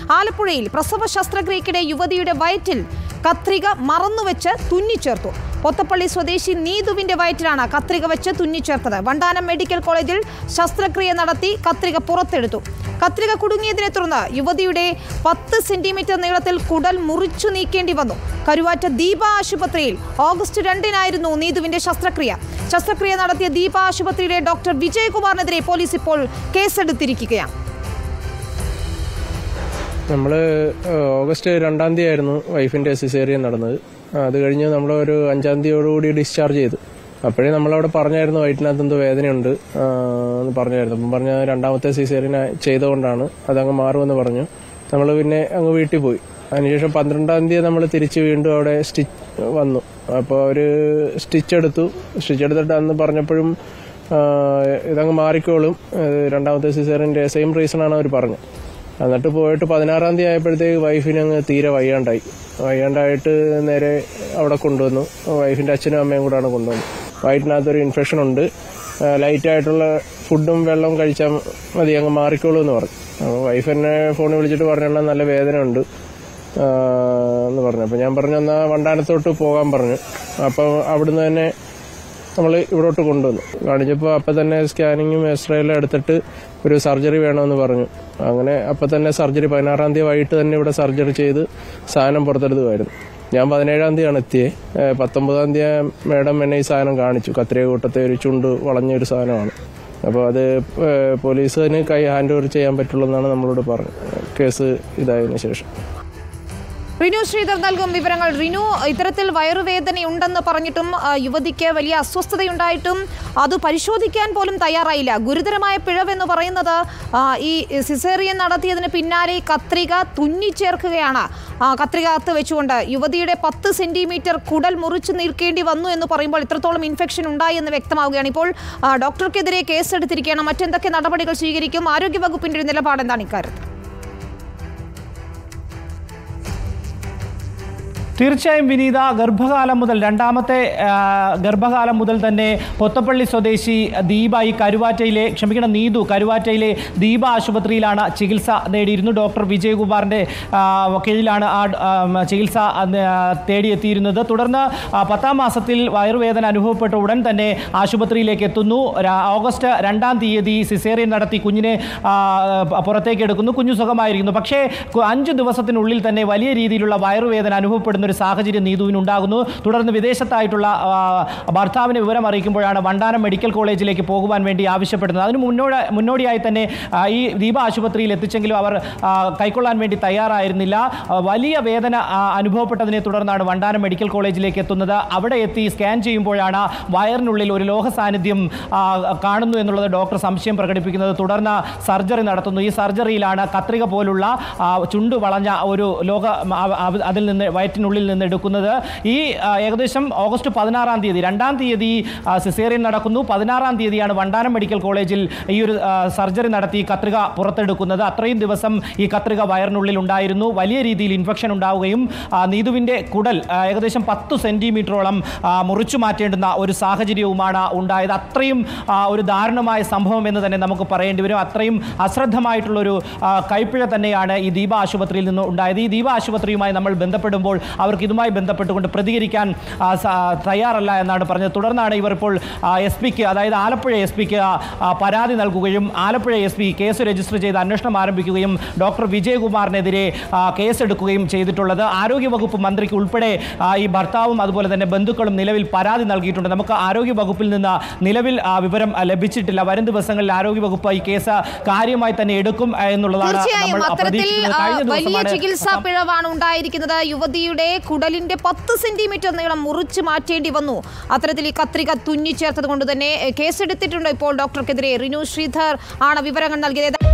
ആലപ്പുഴയിൽ പ്രസവ ശസ്ത്രക്രിയക്കിടെ യുവതിയുടെ വയറ്റിൽ കത്രിക മറന്നുവെച്ച് തുന്നിച്ചേർത്തു പൊത്തപ്പള്ളി സ്വദേശി നീതുവിന്റെ വയറ്റിലാണ് കത്രിക വെച്ച് തുന്നിച്ചേർത്തത് വണ്ടാനം മെഡിക്കൽ കോളേജിൽ ശസ്ത്രക്രിയ നടത്തി കത്രിക പുറത്തെടുത്തു കത്രിക കുടുങ്ങിയതിനെ തുടർന്ന് യുവതിയുടെ പത്ത് സെന്റിമീറ്റർ നീളത്തിൽ കുടൽ മുറിച്ചു നീക്കേണ്ടി വന്നു കരുവാറ്റ ദീപ ആശുപത്രിയിൽ ഓഗസ്റ്റ് രണ്ടിനായിരുന്നു നീതുവിന്റെ ശസ്ത്രക്രിയ ശസ്ത്രക്രിയ നടത്തിയ ദീപ ആശുപത്രിയിലെ ഡോക്ടർ വിജയകുമാറിനെതിരെ പോലീസ് ഇപ്പോൾ കേസെടുത്തിരിക്കുകയാണ് നമ്മൾ ഓഗസ്റ്റ് രണ്ടാം തീയതി ആയിരുന്നു വൈഫിൻ്റെ സിസേറിയൻ നടന്നത് അത് കഴിഞ്ഞ് നമ്മൾ ഒരു അഞ്ചാം തീയതിയോടുകൂടി ഡിസ്ചാർജ് ചെയ്തു അപ്പോഴേ നമ്മളവിടെ പറഞ്ഞായിരുന്നു വയറ്റിനകത്ത് എന്തോ വേദനയുണ്ട് ആ, എന്ന് പറഞ്ഞായിരുന്നു അപ്പം പറഞ്ഞ രണ്ടാമത്തെ സിസേറിയൻ ചെയ്തുകൊണ്ടാണ് അതങ്ങ് മാറുമെന്ന് പറഞ്ഞു നമ്മൾ പിന്നെ അങ്ങ് വീട്ടിൽ പോയി അതിനുശേഷം പന്ത്രണ്ടാം തീയതി നമ്മൾ തിരിച്ച് വീണ്ടും അവിടെ സ്റ്റിച്ച് വന്നു അപ്പോൾ അവർ സ്റ്റിച്ച് എടുത്തു സ്റ്റിച്ച് എടുത്തിട്ട് അന്ന് പറഞ്ഞപ്പോഴും ആ, ഇതങ്ങ് മാറിക്കോളും ഇത് രണ്ടാമത്തെ സിസേറിൻ്റെ സെയിം റീസണാണ് അവർ പറഞ്ഞത് എന്നിട്ട് പോയിട്ട് പതിനാറാം തീയതി ആയപ്പോഴത്തേക്ക് വൈഫിന് അങ്ങ് തീരെ വയ്യാണ്ടായി വയ്യാണ്ടായിട്ട് നേരെ അവിടെ കൊണ്ടുവന്നു വൈഫിന്റെ അച്ഛനും അമ്മയും കൂടാണ് കൊണ്ടുവന്നത് വയറ്റിനകത്തൊരു ഇൻഫെക്ഷൻ ഉണ്ട് ലൈറ്റ് ആയിട്ടുള്ള ഫുഡും വെള്ളവും കഴിച്ചാൽ മതി അങ്ങ് മാറിക്കോളൂ എന്ന് പറഞ്ഞു അപ്പോൾ വൈഫ് എന്നെ ഫോണിൽ വിളിച്ചിട്ട് പറഞ്ഞാൽ നല്ല വേദന ഉണ്ട് ആ, എന്ന് പറഞ്ഞു അപ്പോൾ ഞാൻ പറഞ്ഞു എന്നാൽ വണ്ടാനത്തോട്ട് പോകാൻ പറഞ്ഞു അപ്പോൾ അവിടുന്ന് തന്നെ നമ്മൾ ഇവിടോട്ട് കൊണ്ടുവന്നു കാണിച്ചപ്പോൾ അപ്പം തന്നെ സ്കാനിങ്ങും എക്സ്റേയെല്ലാം എടുത്തിട്ട് ഒരു സർജറി വേണമെന്ന് പറഞ്ഞു അങ്ങനെ അപ്പം തന്നെ സർജറി പതിനാറാം തീയതി വൈകിട്ട് തന്നെ ഇവിടെ സർജറി ചെയ്ത് സാധനം പുറത്തെടുത്തുമായിരുന്നു ഞാൻ പതിനേഴാം തീയതിയാണ് എത്തിയത് ഏഹ് പത്തൊമ്പതാം തീയതി മേഡം എന്നെ ഈ സാധനം കാണിച്ചു കത്രിക കൂട്ടത്തെ ഒരു ചുണ്ട് വളഞ്ഞൊരു സാധനമാണ് അപ്പോൾ അത് ഏഹ് പോലീസിന് കൈ ഹാൻഡ് ഓവർ ചെയ്യാൻ പറ്റുള്ളൂ എന്നാണ് നമ്മളോട് പറഞ്ഞത് കേസ് ഇതായതിനു ശേഷം റിനു ശ്രീധർ നൽകും വിവരങ്ങൾ റിനു ഇത്തരത്തിൽ വയറുവേദനയുണ്ടെന്ന് പറഞ്ഞിട്ടും ആ, യുവതിക്ക് വലിയ അസ്വസ്ഥതയുണ്ടായിട്ടും അത് പരിശോധിക്കാൻ പോലും തയ്യാറായില്ല ഗുരുതരമായ പിഴവെന്ന് പറയുന്നത് ആ, ഈ സിസേറിയൻ നടത്തിയതിന് പിന്നാലെ ഈ കത്രിക തുന്നിച്ചേർക്കുകയാണ് ആ, കത്രിക അകത്ത് വെച്ചുകൊണ്ട് യുവതിയുടെ പത്ത് സെന്റിമീറ്റർ കുടൽ മുറിച്ചു നിൽക്കേണ്ടി വന്നു എന്ന് പറയുമ്പോൾ ഇത്രത്തോളം ഇൻഫെക്ഷൻ ഉണ്ടായി എന്ന് വ്യക്തമാവുകയാണ് ഇപ്പോൾ ആ, ഡോക്ടർക്കെതിരെ കേസെടുത്തിരിക്കുകയാണ് മറ്റെന്തൊക്കെ നടപടികൾ സ്വീകരിക്കും ആരോഗ്യവകുപ്പിന്റെ ഒരു നിലപാട് എന്താണ് ഇക്കാര്യത്തിൽ തീർച്ചയായും വിനീത ഗർഭകാലം മുതൽ രണ്ടാമത്തെ ആ, ഗർഭകാലം മുതൽ തന്നെ പൊത്തപ്പള്ളി സ്വദേശി ദീപ ഈ കരുവാറ്റയിലെ ക്ഷമിക്കണം നീതു കരുവാറ്റയിലെ ദീപ ആശുപത്രിയിലാണ് ചികിത്സ നേടിയിരുന്നു ഡോക്ടർ വിജയകുമാറിൻ്റെ ആ, കീഴിലാണ് ആ ആ, ചികിത്സ അന്ന്, ആ, തേടിയെത്തിയിരുന്നത് തുടർന്ന് ആ, പത്താം മാസത്തിൽ വയറുവേദന അനുഭവപ്പെട്ട ഉടൻ തന്നെ ആശുപത്രിയിലേക്ക് എത്തുന്നു രാ- ഓഗസ്റ്റ് രണ്ടാം തീയതി സിസേറിയൻ നടത്തി കുഞ്ഞിനെ ആ, പുറത്തേക്ക് എടുക്കുന്നു കുഞ്ഞു സുഖമായിരിക്കുന്നു പക്ഷേ കു- അഞ്ച് ദിവസത്തിനുള്ളിൽ തന്നെ വലിയ രീതിയിലുള്ള വയറുവേദന അനുഭവപ്പെടുന്ന ഒരു സാഹചര്യം നീതുവിനുണ്ടാകുന്നു തുടർന്ന് വിദേശത്തായിട്ടുള്ള ആ, ഭർത്താവിനെ വിവരം അറിയിക്കുമ്പോഴാണ് വണ്ടാനം മെഡിക്കൽ കോളേജിലേക്ക് പോകുവാൻ വേണ്ടി ആവശ്യപ്പെടുന്നത് അതിന് മുന്നോടി മുന്നോടിയായി തന്നെ ആ, ഈ ദീപ ആശുപത്രിയിൽ എത്തിച്ചെങ്കിലും അവർ ആ, കൈക്കൊള്ളാൻ വേണ്ടി തയ്യാറായിരുന്നില്ല ആ, വലിയ വേദന ആ, അനുഭവപ്പെട്ടതിനെ തുടർന്നാണ് വണ്ടാനം മെഡിക്കൽ കോളേജിലേക്ക് എത്തുന്നത് അവിടെ എത്തി സ്കാൻ ചെയ്യുമ്പോഴാണ് വയറിനുള്ളിൽ ഒരു ലോഹ സാന്നിധ്യം ആ, കാണുന്നു എന്നുള്ളത് ഡോക്ടർ സംശയം പ്രകടിപ്പിക്കുന്നത് തുടർന്ന് സർജറി നടത്തുന്നു ഈ സർജറിയിലാണ് കത്രിക പോലുള്ള ആ, ചുണ്ട് വളഞ്ഞ ഒരു ലോക ആ, ആ, അതിൽ നിന്ന് വയറ്റിനുള്ളിൽ നിന്ന് എടുക്കുന്നത് ഈ ആ, ഏകദേശം ഓഗസ്റ്റ് പതിനാറാം തീയതി രണ്ടാം തീയതി ആ, സിസേറിയൻ നടക്കുന്നു പതിനാറാം തീയതിയാണ് വണ്ടാനം മെഡിക്കൽ കോളേജിൽ ഈ ഒരു ആ, സർജറി നടത്തി ഈ കത്രിക പുറത്തെടുക്കുന്നത് അത്രയും ദിവസം ഈ കത്രിക വയറിനുള്ളിൽ ഉണ്ടായിരുന്നു വലിയ രീതിയിൽ ഇൻഫെക്ഷൻ ഉണ്ടാവുകയും ആ, നീതുവിൻ്റെ കുടൽ ആ, ഏകദേശം പത്ത് സെൻറ്റിമീറ്ററോളം മുറിച്ചു മാറ്റേണ്ടുന്ന ഒരു സാഹചര്യവുമാണ് ഉണ്ടായത് അത്രയും ആ, ഒരു ദാരുണമായ സംഭവം എന്ന് തന്നെ നമുക്ക് പറയേണ്ടി വരും അത്രയും അശ്രദ്ധമായിട്ടുള്ളൊരു ആ, കൈപ്പിഴ തന്നെയാണ് ഈ ദീപ ആശുപത്രിയിൽ നിന്ന് ഉണ്ടായത് ഈ ദീപ ആശുപത്രിയുമായി നമ്മൾ ബന്ധപ്പെടുമ്പോൾ അവർക്ക് ഇതുമായി ബന്ധപ്പെട്ടുകൊണ്ട് പ്രതികരിക്കാൻ ആ, സ- തയ്യാറല്ല എന്നാണ് പറഞ്ഞത് തുടർന്നാണ് ഇവർ ഇപ്പോൾ എസ് പിക്ക് അതായത് ആലപ്പുഴ എസ് പിക്ക് പരാതി നൽകുകയും Alappuzha S P case register ചെയ്ത് അന്വേഷണം ആരംഭിക്കുകയും ഡോക്ടർ വിജയകുമാറിനെതിരെ ആ, കേസെടുക്കുകയും ചെയ്തിട്ടുള്ളത് ആരോഗ്യവകുപ്പ് മന്ത്രിക്ക് ഉൾപ്പെടെ ആ, ഈ ഭർത്താവും അതുപോലെ തന്നെ ബന്ധുക്കളും നിലവിൽ പരാതി നൽകിയിട്ടുണ്ട് നമുക്ക് ആരോഗ്യവകുപ്പിൽ നിന്ന് നിലവിൽ ആ, വിവരം ആ, ലഭിച്ചിട്ടില്ല വരും ദിവസങ്ങളിൽ ആരോഗ്യവകുപ്പ് ഈ കേസ് കാര്യമായി തന്നെ എടുക്കും ആ, എന്നുള്ളതാണ് തീർച്ചയായും നമ്മൾ അത്തരത്തിൽ പ്രതീക്ഷിക്കുന്നത് ആ, കഴിഞ്ഞ വലിയ ദിവസമാണ് ചികിത്സാ പിഴവാണ് ഉണ്ടായിരിക്കുന്നത് യുവതിയുടെ കുടലിന്റെ പത്ത് സെന്റിമീറ്റർ നീളം മുറിച്ചു മാറ്റേണ്ടി വന്നു അത്തരത്തിൽ ഈ കത്രിക തുന്നിച്ചേർത്തത് കൊണ്ട് തന്നെ എ, കേസെടുത്തിട്ടുണ്ട് ഇപ്പോൾ ഡോക്ടർക്കെതിരെ റിനു ശ്രീധർ ആണ് വിവരങ്ങൾ നൽകിയത്